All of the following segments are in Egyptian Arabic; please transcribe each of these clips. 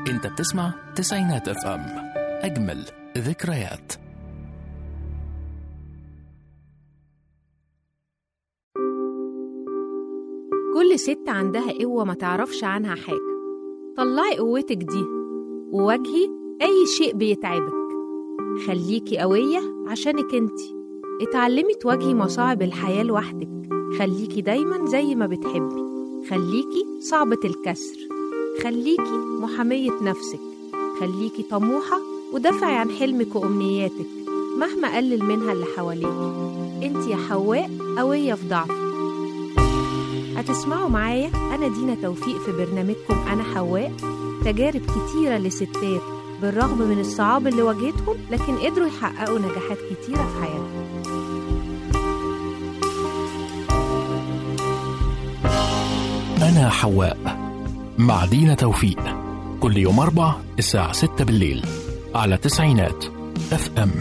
انت بتسمع تسعينات اف ام اجمل ذكريات كل ست عندها قوة ما تعرفش عنها حاجة طلعي قوتك دي وواجهي أي شيء بيتعبك خليكي قوية عشانك انتي اتعلمي تواجهي مصاعب الحياة لوحدك خليكي دايما زي ما بتحبي خليكي صعبة الكسر خليكي محامية نفسك خليكي طموحة ودافعي عن حلمك وأمنياتك مهما قلل منها اللي حواليك انت يا حواء قوية في ضعفك هتسمعوا معايا أنا دينا توفيق في برنامجكم أنا حواء تجارب كتيرة لستات بالرغم من الصعاب اللي واجهتهم لكن قدروا يحققوا نجاحات كتيرة في حياتهم أنا حواء مع دينا توفيق كل يوم أربع الساعة ستة بالليل على تسعينات اف ام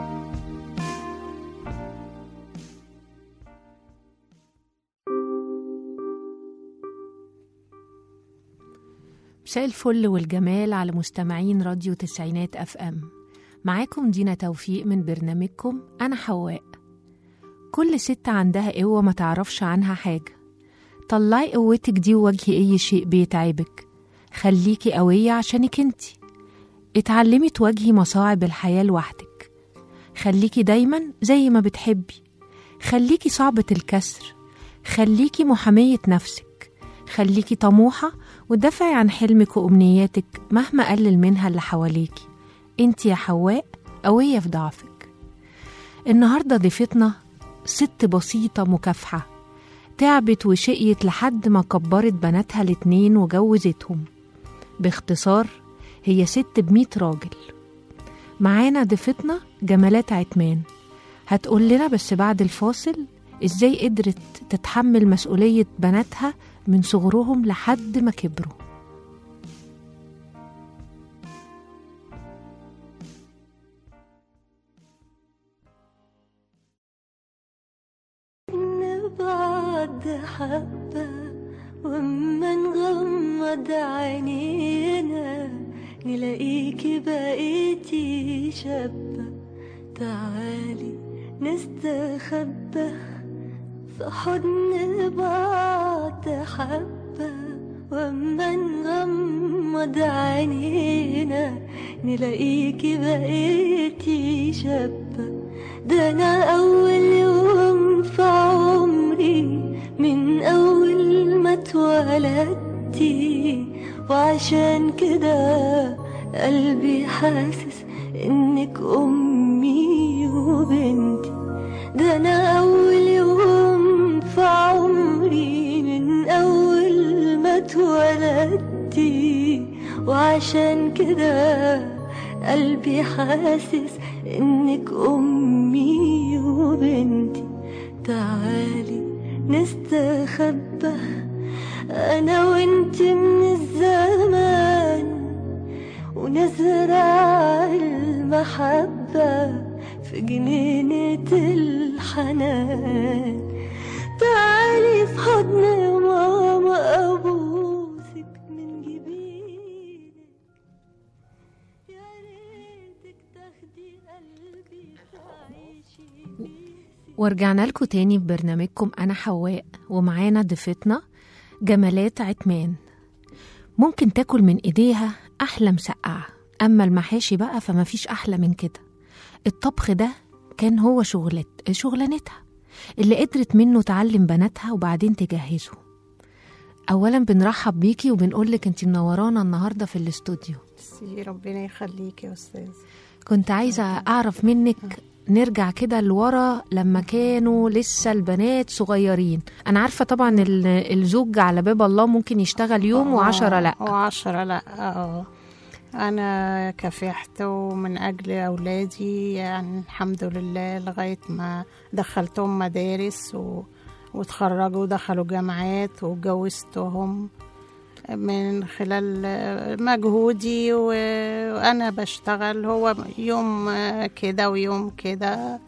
مساء الفل والجمال على مستمعين راديو تسعينات اف ام معاكم دينا توفيق من برنامجكم انا حواء كل ست عندها قوة ما تعرفش عنها حاجة طلعي قوتك دي وواجهي اي شيء بيتعبك خليكي قوية عشانك انتي اتعلمي تواجهي مصاعب الحياة لوحدك خليكي دايما زي ما بتحبي خليكي صعبة الكسر خليكي محامية نفسك خليكي طموحة ودافعي عن حلمك وأمنياتك مهما قلل منها اللي حواليكي انت يا حواء قوية في ضعفك النهاردة ضيفتنا ست بسيطة مكافحة تعبت وشقيت لحد ما كبرت بناتها الاتنين وجوزتهم باختصار هي ست بمية راجل معانا ضيفتنا جمالات عتمان هتقول لنا بس بعد الفاصل ازاي قدرت تتحمل مسؤولية بناتها من صغرهم لحد ما كبروا بعد حبة وما نغمض عينينا نلاقيكي بقيتي شابة تعالي نستخبى في حضن بعض حبة وما نغمض عينينا نلاقيكي بقيتي شابة ده أنا أول يوم في عمري من أول ما اتولدتي وعشان كده قلبي حاسس إنك أمي وبنتي ده أنا أول يوم في عمري من أول ما اتولدتي وعشان كده قلبي حاسس إنك أمي وبنتي تعالي نستخبى أنا وإنت من الزمان ونزرع المحبة في جنينة الحنان تعالي في حضن ماما أبوسك من جبينك يا ريتك تاخدي قلبي تعيشي بيه ورجعنا لكم تاني في برنامجكم أنا حواء ومعانا ضيفتنا جمالات عتمان ممكن تاكل من إيديها أحلى مسقعة أما المحاشي بقى فما فيش أحلى من كده الطبخ ده كان هو شغلت شغلانتها اللي قدرت منه تعلم بناتها وبعدين تجهزه أولا بنرحب بيكي وبنقولك انتي منورانا النهاردة في الاستوديو ميرسي ربنا يخليك يا استاذ كنت عايزة أعرف منك نرجع كده لورا لما كانوا لسه البنات صغيرين أنا عارفة طبعا ال- الزوج على باب الله ممكن يشتغل يوم وعشرة لأ وعشرة لا اه انا كافحت ومن اجل اولادي يعني الحمد لله لغايه ما دخلتهم مدارس و... وتخرجوا ودخلوا جامعات واتجوزتهم من خلال مجهودي و- وانا بشتغل هو يوم كده ويوم كده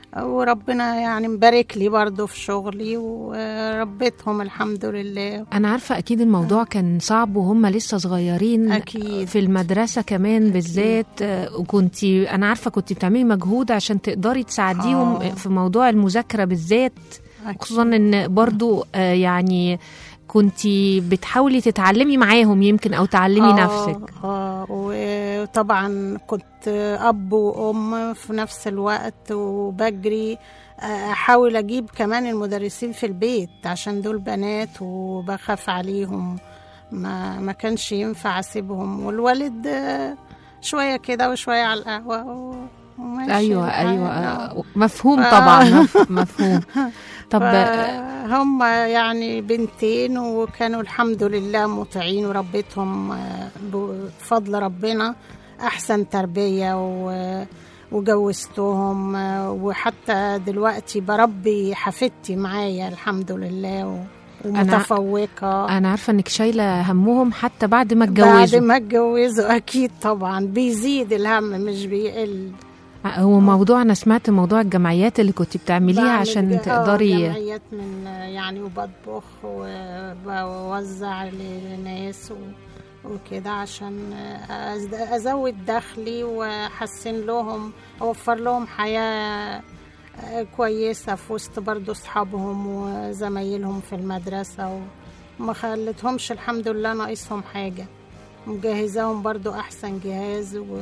وربنا يعني مبارك لي برضو في شغلي وربيتهم الحمد لله انا عارفه اكيد الموضوع كان صعب وهم لسه صغيرين أكيد. في المدرسه كمان بالذات آه، وكنتي انا عارفه كنتي بتعملي مجهود عشان تقدري تساعديهم آه. في موضوع المذاكره بالذات أكيد. خصوصا ان برضو آه، يعني كنتي بتحاولي تتعلمي معاهم يمكن او تعلمي آه، نفسك اه وطبعا كنت اب وام في نفس الوقت وبجري آه، احاول اجيب كمان المدرسين في البيت عشان دول بنات وبخاف عليهم ما ما كانش ينفع اسيبهم والوالد آه، شويه كده وشويه على القهوه و- وماشي ايوه الحال. ايوه آه. آه، مفهوم آه. طبعا مف- مفهوم طب آه، هم يعني بنتين وكانوا الحمد لله مطيعين وربيتهم آه، بفضل ربنا أحسن تربية و- وجوزتهم آه، وحتى دلوقتي بربي حفيدتي معايا الحمد لله و- ومتفوقة انا عارفه انك شايله همهم حتى بعد ما بعد اتجوزوا ما اتجوزوا أكيد طبعا بيزيد الهم مش بيقل هو موضوع انا سمعت موضوع الجمعيات اللي كنت بتعمليها بعمل عشان ج- آه، تقدري جمعيات من يعني وبطبخ وبوزع للناس و- وكده عشان أز- ازود دخلي واحسن لهم اوفر لهم حياه آه، كويسه في وسط برضو اصحابهم وزمايلهم في المدرسه وما خلتهمش الحمد لله ناقصهم حاجه مجهزاهم برضو احسن جهاز و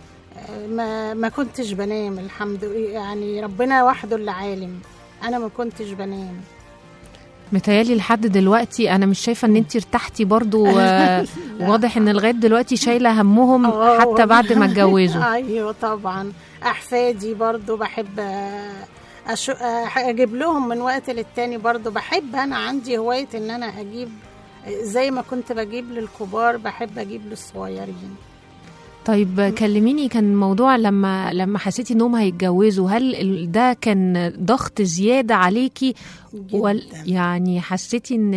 ما ما كنتش بنام الحمد لله يعني ربنا وحده اللي عالم انا ما كنتش بنام متهيالي لحد دلوقتي انا مش شايفه ان انت ارتحتي برضو آه، واضح ان لغايه دلوقتي شايله همهم آه، حتى بعد ما اتجوزوا ايوه طبعا احفادي برضو بحب أشو... اجيب لهم من وقت للتاني برضو بحب انا عندي هوايه ان انا اجيب زي ما كنت بجيب للكبار بحب اجيب للصغيرين طيب كلميني كان الموضوع لما لما حسيتي انهم هيتجوزوا هل ال- ده كان ضغط زياده عليكي وال جداً. يعني حسيتي ان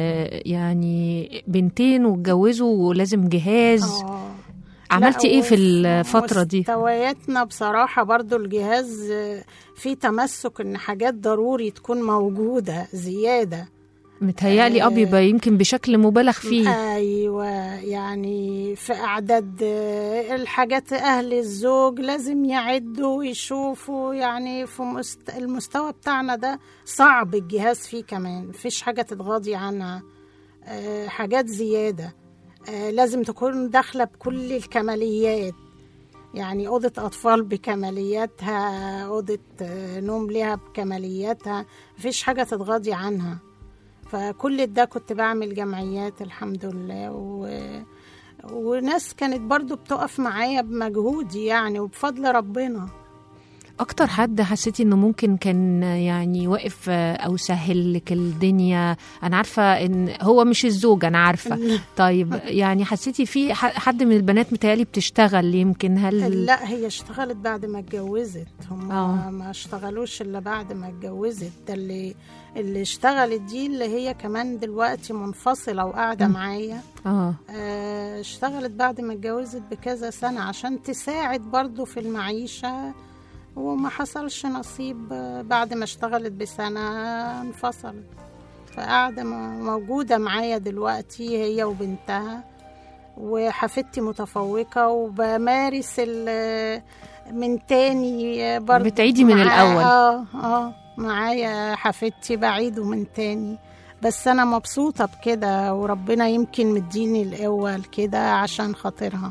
يعني بنتين واتجوزوا ولازم جهاز آه. عملتي لا، ايه في وف- الفتره دي مستوياتنا بصراحة برضو الجهاز آه، فيه تمسك ان حاجات ضروري تكون موجودة زيادة متهيألي اه بيبقى يمكن بشكل مبالغ فيه ايوه يعني في اعداد آه، الحاجات اهل الزوج لازم يعدوا ويشوفوا يعني في مست... المستوى بتاعنا ده صعب الجهاز فيه كمان مفيش حاجة تتغاضي عنها آه، حاجات زيادة آه، لازم تكون داخلة بكل الكماليات يعني أوضة أطفال بكمالياتها أوضة آه، نوم ليها بكمالياتها مفيش حاجة تتغاضي عنها فكل ده كنت بعمل جمعيات الحمد لله و... وناس كانت برضو بتقف معايا بمجهودي يعني وبفضل ربنا اكتر حد حسيتي انه ممكن كان يعني واقف آه، او سهل لك الدنيا انا عارفه ان هو مش الزوج انا عارفه طيب يعني حسيتي في ح- حد من البنات متهيألي بتشتغل يمكن هل لا هي اشتغلت بعد ما اتجوزت هم آه. ما اشتغلوش الا بعد ما اتجوزت ده اللي اللي اشتغلت دي اللي هي كمان دلوقتي منفصله وقاعده معايا اه آه، اشتغلت بعد ما اتجوزت بكذا سنة عشان تساعد برضو في المعيشة وما حصلش نصيب آه، بعد ما اشتغلت بسنة انفصلت فقاعدة م- موجودة معايا دلوقتي هي وبنتها وحفيدتي متفوقة وبمارس ال- من تاني برضو بتعيدي من معا- الأول. اه اه معايا حفيدتي بعيده من تاني بس انا مبسوطه بكده وربنا يمكن مديني القوه لكده عشان خاطرها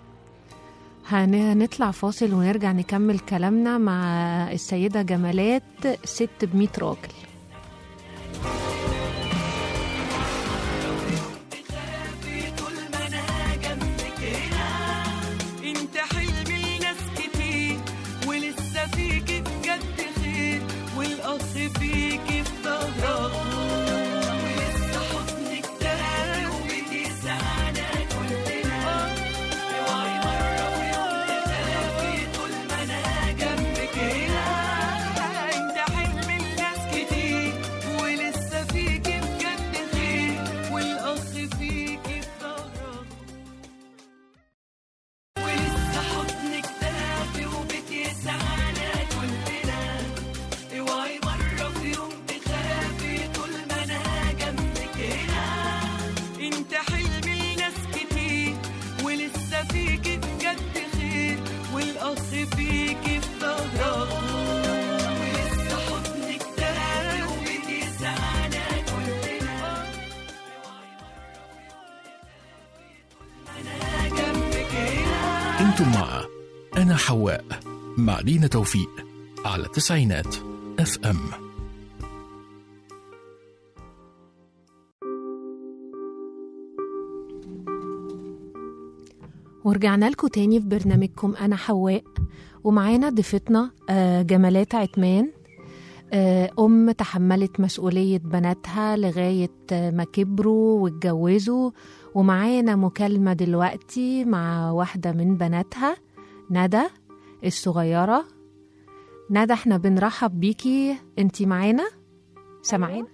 هن- هنطلع فاصل ونرجع نكمل كلامنا مع السيدة جمالات ست بمية راجل انت حلم لناس كتير ولسه فيك بجد خير والاخ فيك في ظهرك ولسه حضنك دافي وبتسعنا كلنا اوعي مره في يوم تخافي طول ما انا جنبك هنا انت حلم لناس كتير انتم مع انا حواء مع دينا توفيق على تسعينات اف ام ورجعنا لكم تاني في برنامجكم أنا حواء ومعانا ضيفتنا آه، جمالات عتمان آه، أم تحملت مسؤولية بناتها لغاية آه، ما كبروا واتجوزوا ومعانا مكالمة دلوقتي مع واحدة من بناتها ندى الصغيرة ندى احنا بنرحب بيكي انتي معانا سامعين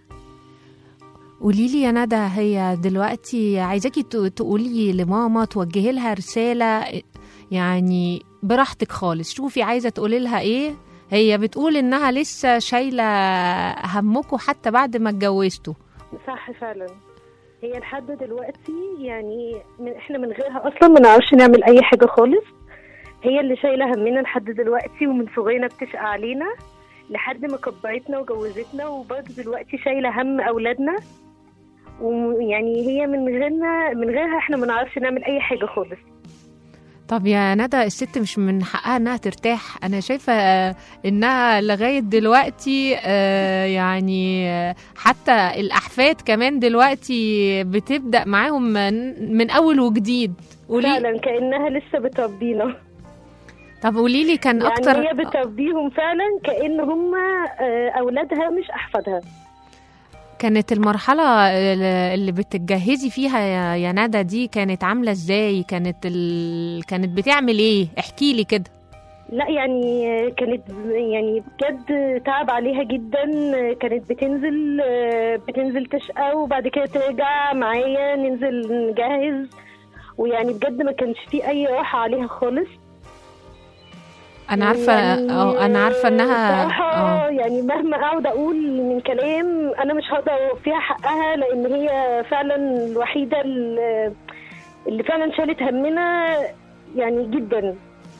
قولي لي يا ندى هي دلوقتي عايزاكي ت- تقولي لماما توجهي لها رسالة يعني براحتك خالص شوفي عايزة تقولي لها ايه هي بتقول انها لسه شايلة همكم حتى بعد ما اتجوزتوا صح فعلا هي لحد دلوقتي يعني من احنا من غيرها اصلا ما نعرفش نعمل اي حاجه خالص هي اللي شايله همنا لحد دلوقتي ومن صغرنا بتشقى علينا لحد ما كبرتنا وجوزتنا وبرضه دلوقتي شايله هم اولادنا ويعني هي من غيرنا من غيرها احنا ما نعرفش نعمل اي حاجه خالص طب يا ندى الست مش من حقها انها ترتاح انا شايفه آه، انها لغايه دلوقتي آه، يعني آه، حتى الاحفاد كمان دلوقتي بتبدا معاهم من, من اول وجديد قولي فعلا كانها لسه بتربينا طب قولي لي كان يعني اكتر هي بتربيهم فعلا كان هم آه، اولادها مش احفادها كانت المرحله اللي بتجهزي فيها يا- يا ندى دي كانت عامله ازاي كانت ال... كانت بتعمل ايه احكي لي كده لا يعني كانت يعني بجد تعب عليها جدا كانت بتنزل بتنزل تشقى وبعد كده ترجع معايا ننزل نجهز ويعني بجد ما كانش في اي راحة عليها خالص انا عارفه يعني اه انا عارفه انها بصراحة اه يعني مهما اقعد اقول من كلام انا مش هقدر فيها حقها لان هي فعلا الوحيدة اللي اللي فعلا شالت همنا يعني جدا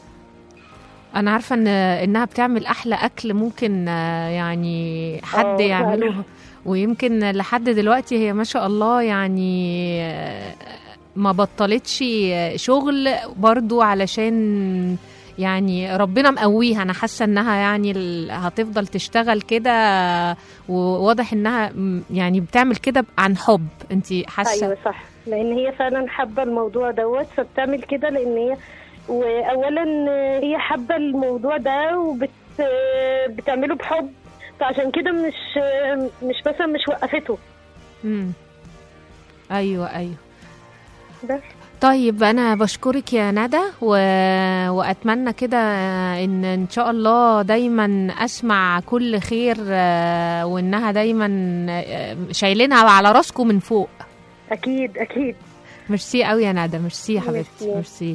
انا عارفه ان انها بتعمل احلى اكل ممكن آه، يعني حد آه، يعمله فعلا. ويمكن لحد دلوقتي هي ما شاء الله يعني آه، ما بطلتش شغل برضو علشان يعني ربنا مقويها انا حاسه انها يعني ال- هتفضل تشتغل كده وواضح انها م- يعني بتعمل كده عن حب انت حاسه ايوه صح لان هي فعلا حابه الموضوع دوت فبتعمل كده لان هي واولا هي حابه الموضوع ده وبت بتعمله بحب فعشان كده مش مش مثلا مش وقفته مم. ايوه ايوه بس طيب انا بشكرك يا ندى و... واتمنى كده ان ان شاء الله دايما اسمع كل خير آه، وانها دايما آه، شايلينها على راسكم من فوق اكيد اكيد ميرسي قوي يا ندى ميرسي يا حبيبتي ميرسي. ميرسي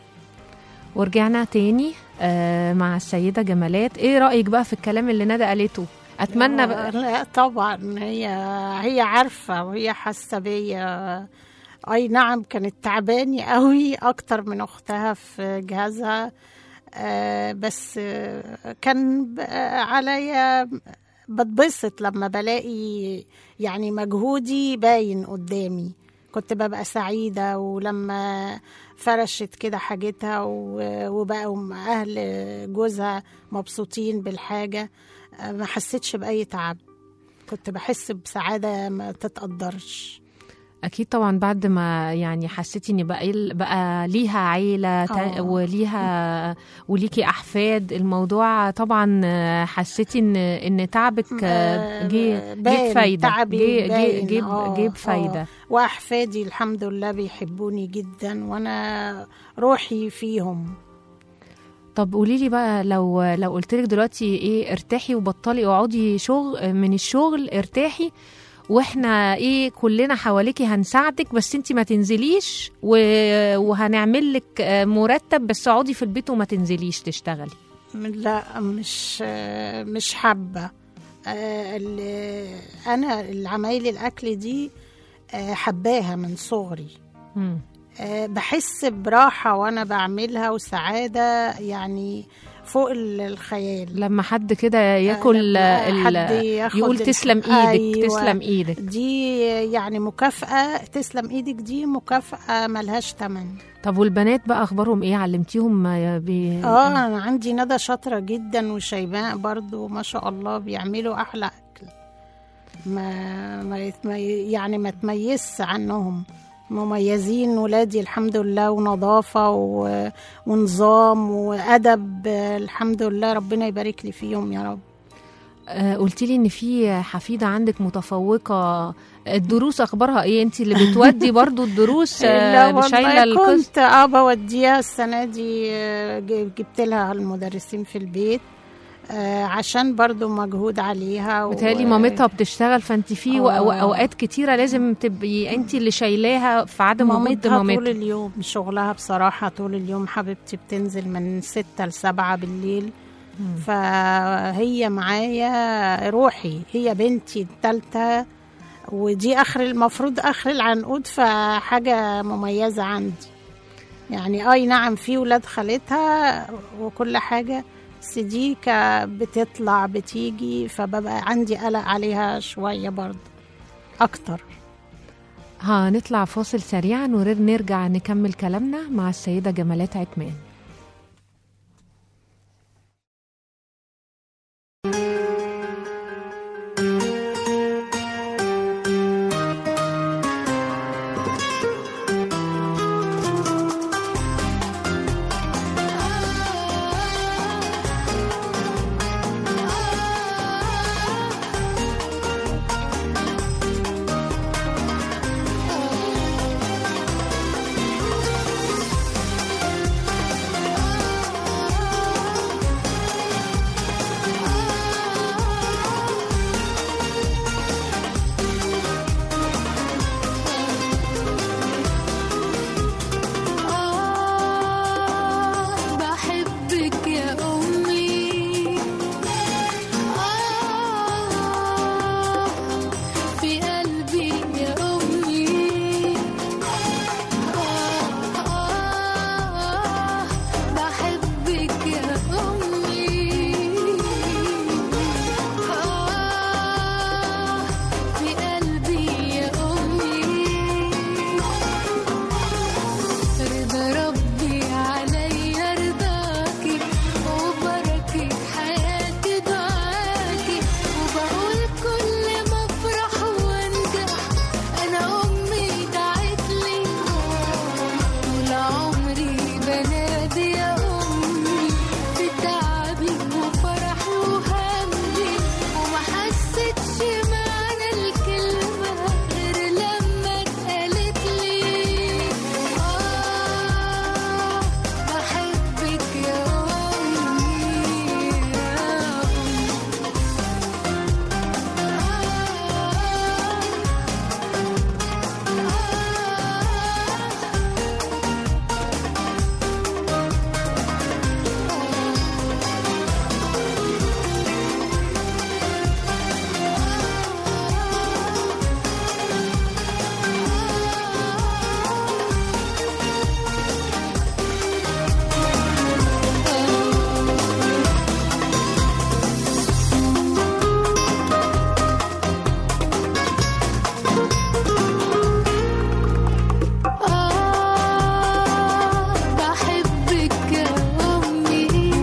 ورجعنا تاني آه، مع السيدة جمالات ايه رأيك بقى في الكلام اللي ندى قالته اتمنى بقى لا طبعا هي هي عارفه وهي حاسه بيا اي نعم كانت تعباني قوي اكتر من اختها في جهازها آه، بس آه، كان ب- آه، عليا بتبسط لما بلاقي يعني مجهودي باين قدامي كنت ببقى سعيدة ولما فرشت كده حاجتها و- وبقوا أهل جوزها مبسوطين بالحاجة آه، ما حسيتش بأي تعب كنت بحس بسعادة ما تتقدرش اكيد طبعا بعد ما يعني حسيتي ان بقى بقى ليها عيله تا- آه. وليها وليكي احفاد الموضوع طبعا آه، حسيتي ان ان تعبك آه، جه جه باين، بفايده تعبي جه جه باين، جه آه، جه بفايده آه. واحفادي الحمد لله بيحبوني جدا وانا روحي فيهم طب قولي لي بقى لو لو قلت لك دلوقتي ايه ارتاحي وبطلي اقعدي شغل من الشغل ارتاحي واحنا ايه كلنا حواليكي هنساعدك بس انت ما تنزليش و... وهنعمل لك آه، مرتب بس اقعدي في البيت وما تنزليش تشتغلي لا مش مش حابة آه، ال- أنا العمايل الأكل دي آه، حباها من صغري مم. آه، بحس براحة وأنا بعملها وسعادة يعني فوق ال- الخيال لما حد كده ياكل لما ال- حد ياخد يقول ال- تسلم ايدك أيوة. تسلم ايدك دي يعني مكافأة تسلم ايدك دي مكافأة ملهاش تمن طب والبنات بقى اخبارهم ايه علمتيهم آه، بي... اه انا عندي ندى شاطرة جدا وشيماء برضو ما شاء الله بيعملوا احلى اكل ما, ما يتمي يعني ما تميزش عنهم مميزين ولادي الحمد لله ونظافة و... ونظام وأدب الحمد لله ربنا يبارك لي فيهم يا رب آه قلت لي ان في حفيده عندك متفوقه الدروس اخبارها ايه انت اللي بتودي برضو الدروس لا آه شايله والله القسم كنت اه بوديها السنة دي آه، ج- جبت لها المدرسين في البيت آه، عشان برضو مجهود عليها و- بتهيألي مامتها بتشتغل فانت في و- آه. و- اوقات كتيره لازم تبقي انت اللي شايلاها في عدم وجود مامتها طول مامتها اليوم شغلها بصراحة طول اليوم حبيبتي بتنزل من ستة لسبعة بالليل فهي معايا روحي هي بنتي التالتة ودي آخر المفروض آخر العنقود فحاجة مميزة عندي يعني أي نعم في ولاد خالتها وكل حاجة بس دي ك- بتطلع بتيجي فببقى عندي قلق عليها شوية برضه أكتر هنطلع فاصل سريعا ونرجع نكمل كلامنا مع السيده جمالات عتمان آه بحبك يا أمي آه في قلبي يا أمي آه آه بحبك يا أمي آه في قلبي يا أمي رضا ربي عليا رضاكي وبركة حياتي دعاكي وبقول كل ما افرح وانجح انا امي دعت لي طول عمري بنادي يا امي في تعبي وفرحي وهمي وما حسيتش معنى الكلمة غير لما اتقالت لي آه بحبك يا أمي يا آه بحبك يا أمي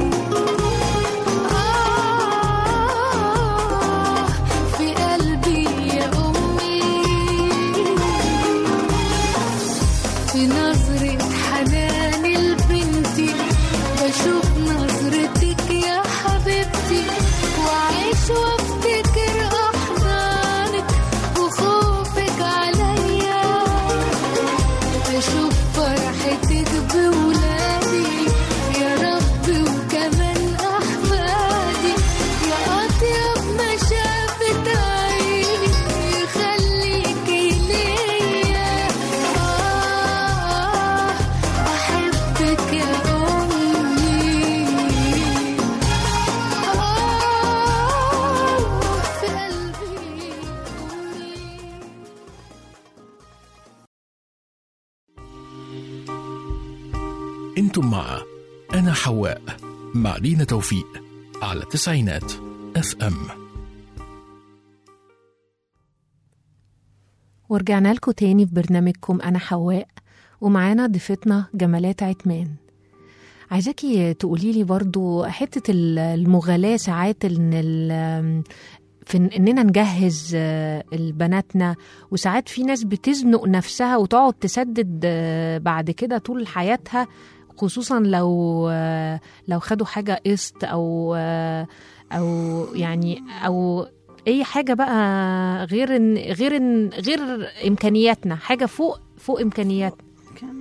آه في قلبي يا أمي في نظرة حنان لبنتي بشوف نظرتك يا حبيبتي وأعيش وأفتكر أحضانك وخوفك عليا أشوف فرحتك بولادي يا رب وكمان أحفادي يا أطيب ما شافت عيني يخليكي ليا آه أحبك يا أمي آه في قلبي أمي انتم مع انا حواء مع دينا توفيق على تسعينات اف ام ورجعنا لكم تاني في برنامجكم أنا حواء ومعانا ضيفتنا جمالات عتمان عايزاكي تقولي لي برضو حتة ال- المغالاة ساعات إن ال- في إن- إننا نجهز آه، البناتنا وساعات في ناس بتزنق نفسها وتقعد تسدد آه، بعد كده طول حياتها خصوصا لو آه، لو خدوا حاجة قسط أو آه، أو يعني أو اي حاجه بقى غير إن غير إن غير امكانياتنا حاجه فوق فوق امكانياتنا كان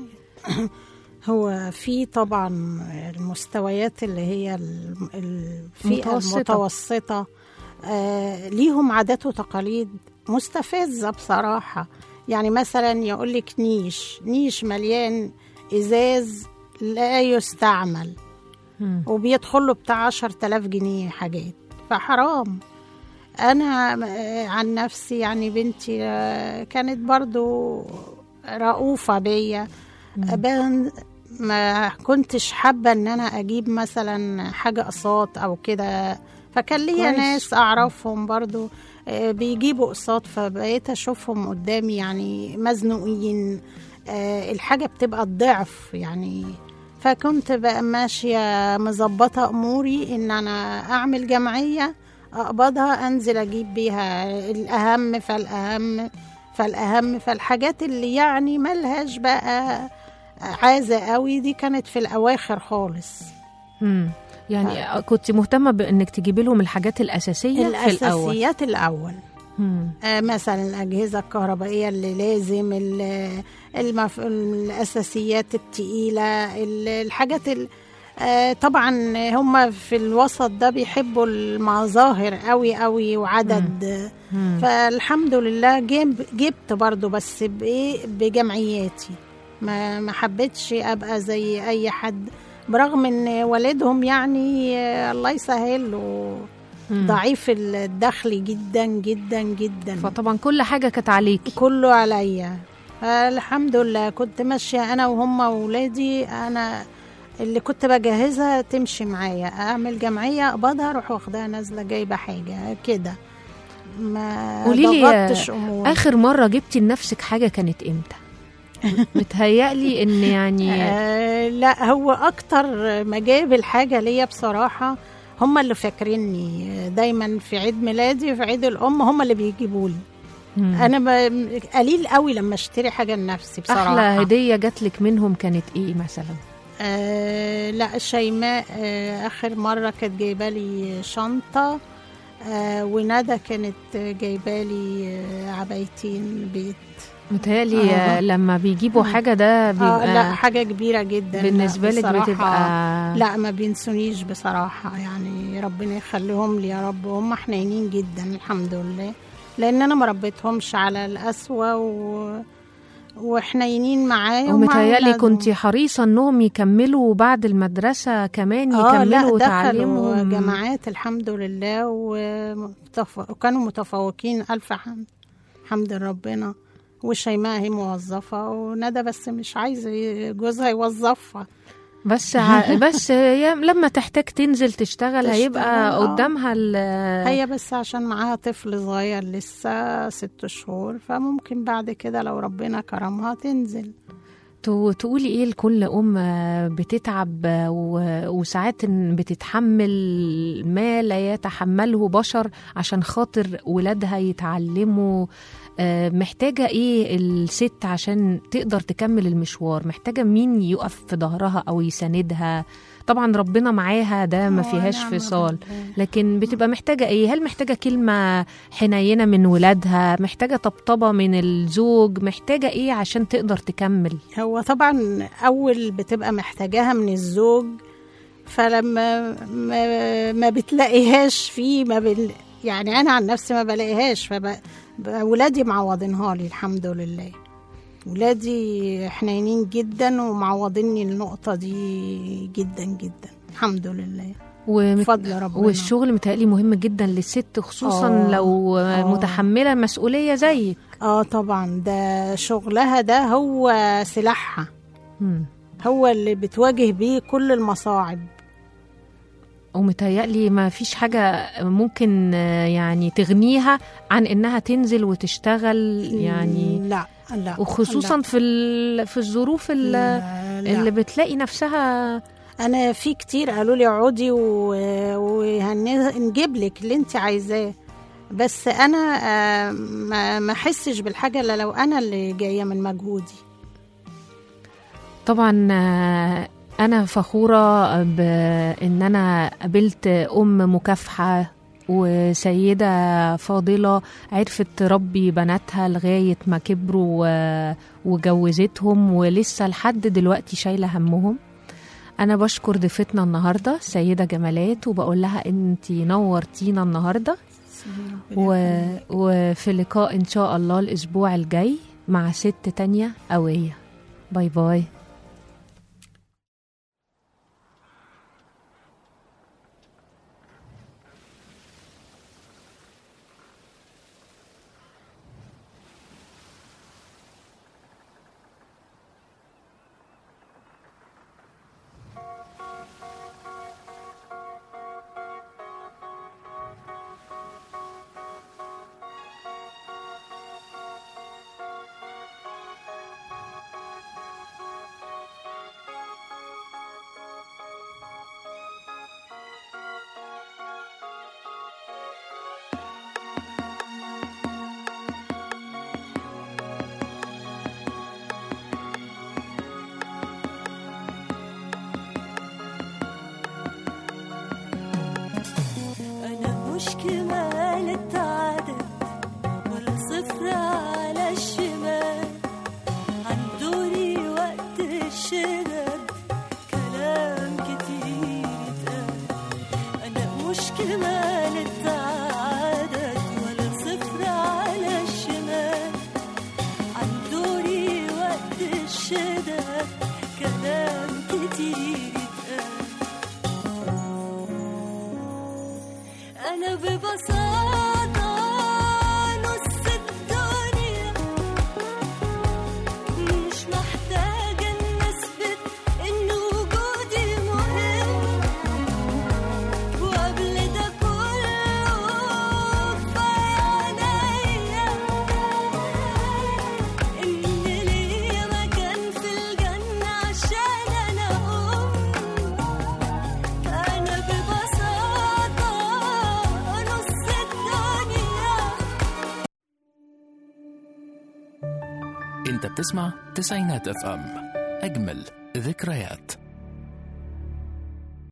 هو في طبعا المستويات اللي هي ال- الفئة متوسطة. المتوسطة آه ليهم عادات وتقاليد مستفزة بصراحة يعني مثلا يقول لك نيش نيش مليان إزاز لا يستعمل مم. وبيدخل له بتاع عشر تلاف جنيه حاجات فحرام أنا آه، عن نفسي يعني بنتي آه، كانت برضو رؤوفة بيا بان ما كنتش حابة ان انا اجيب مثلا حاجة قساط او كده فكان ليا كويس. ناس اعرفهم برضو آه، بيجيبوا قساط فبقيت اشوفهم قدامي يعني مزنوقين آه، الحاجة بتبقى الضعف يعني فكنت بقى ماشية مظبطة أموري إن أنا أعمل جمعية أقبضها أنزل أجيب بيها الأهم فالأهم فالأهم فالحاجات اللي يعني ملهاش بقى عازة قوي دي كانت في الأواخر خالص مم. يعني كنت مهتمه بانك تجيبي لهم الحاجات الاساسيه في الاول الأساسيات الأول مم. آه، مثلا الأجهزة الكهربائية اللي لازم ال- المف... الأساسيات التقيلة ال- الحاجات ال... آه، طبعا هم في الوسط ده بيحبوا المظاهر قوي قوي وعدد مم. فالحمد لله جيب جبت برضو بس بإيه بجمعياتي ما ما حبيتش ابقى زي اي حد برغم ان والدهم يعني آه، الله يسهل له مم. ضعيف الدخل جدا جدا جدا فطبعا كل حاجه كانت عليكي كله عليا الحمد لله كنت ماشية أنا وهم وولادي أنا اللي كنت بجهزها تمشي معايا أعمل جمعية أقبضها أروح واخدها نازلة جايبة حاجة كده ما قوليلي ضغطتش أمور اخر مره جبتي لنفسك حاجه كانت امتى متهيألي ان يعني آه لا هو أكتر مجاب الحاجة ليا بصراحة هم اللي فاكريني دايما في عيد ميلادي في عيد الأم هم اللي بيجيبوا لي مم. أنا ب- قليل قوي لما اشتري حاجة لنفسي بصراحة احلى هديه جاتلك منهم كانت ايه مثلا آه لا شيماء آه آخر مرة كانت جايبة لي شنطة آه وندى كانت جايبة لي آه عبايتين بيت متهيألي آه. لما بيجيبوا حاجه ده آه بيبقى لا حاجة كبيرة جدا بالنسبه لا، لك بصراحة بتبقى لا ما بينسونيش بصراحة يعني ربنا يخليهم لي يا رب هم حنينين جدا الحمد لله لأن أنا ما ربيتهمش على القسوة و... وحنينين معايا ومع ومتهيألي أولادهم. كنت حريصة انهم يكملوا بعد المدرسة كمان اه لا يكملوا دخلوا تعليمهم جامعات الحمد لله ومتف... وكانوا متفوقين ألف حمد حمد ربنا وشيماء هي موظفة وندى بس مش عايزة جوزها يوظفها بس ع... بس هي لما تحتاج تنزل تشتغل تشتغل، هيبقى آه. قدامها ال... هي بس عشان معاها طفل صغير لسه ست شهور فممكن بعد كده لو ربنا كرمها تنزل تو- تقولي ايه لكل ام بتتعب و- وساعات إن بتتحمل ما لا يتحمله بشر عشان خاطر ولادها يتعلموا آه، محتاجة ايه الست عشان تقدر تكمل المشوار محتاجة مين يقف في ظهرها او يساندها طبعا ربنا معاها ده ما آه، فيهاش نعم فصال ربنا. لكن بتبقى محتاجة ايه هل محتاجة كلمة حنينة من ولادها محتاجة طبطبة من الزوج محتاجة ايه عشان تقدر تكمل هو طبعا اول بتبقى محتاجاها من الزوج فلما ما, ما بتلاقيهاش فيه ما بل يعني انا عن نفسي ما بلاقيهاش فولادي معوضينها لي الحمد لله ولادي حنينين جدا ومعوضيني النقطة دي جدا جدا الحمد لله ومت... بفضل ربنا والشغل متهيألي مهم جدا للست خصوصا آه، لو آه. متحملة مسؤولية زيك اه طبعا ده شغلها ده هو سلاحها مم. هو اللي بتواجه بيه كل المصاعب ومتهيألي ما فيش حاجة ممكن آه، يعني تغنيها عن إنها تنزل وتشتغل يعني لا لا وخصوصا في ال- في الظروف ال- لا لا اللي بتلاقي نفسها انا في كتير قالوا لي اقعدي وهنجيب لك اللي انت عايزاه بس انا آه، ما ما احسش بالحاجه الا لو انا اللي جايه من مجهودي طبعا آه، أنا فخورة بإن أنا قابلت أم مكافحة وسيدة فاضلة عرفت تربي بناتها لغاية ما كبروا و- وجوزتهم ولسه لحد دلوقتي شايلة همهم أنا بشكر ضيفتنا النهاردة سيدة جمالات وبقول لها أنتي نورتينا النهاردة و... وفي لقاء إن شاء الله الأسبوع الجاي مع ست تانية قوية باي باي أنا مش كمال التعادل ولا صفر على الشمال عن دوري وقت الشدد كلام كتير اتقال أنا مش كمال التعادل ولا صفر على الشمال عن دوري وقت الشدد كلام كتير اتقال أنا ببساطة نص الدنيا مش محتاجة إن أثبت إن وجودي مهم وقبل ده كله كفاية عليا إن ليا مكان في الجنة عشان أنا أم أنا ببساطة نص الدنيا انت بتسمع تسعينات اف ام اجمل ذكريات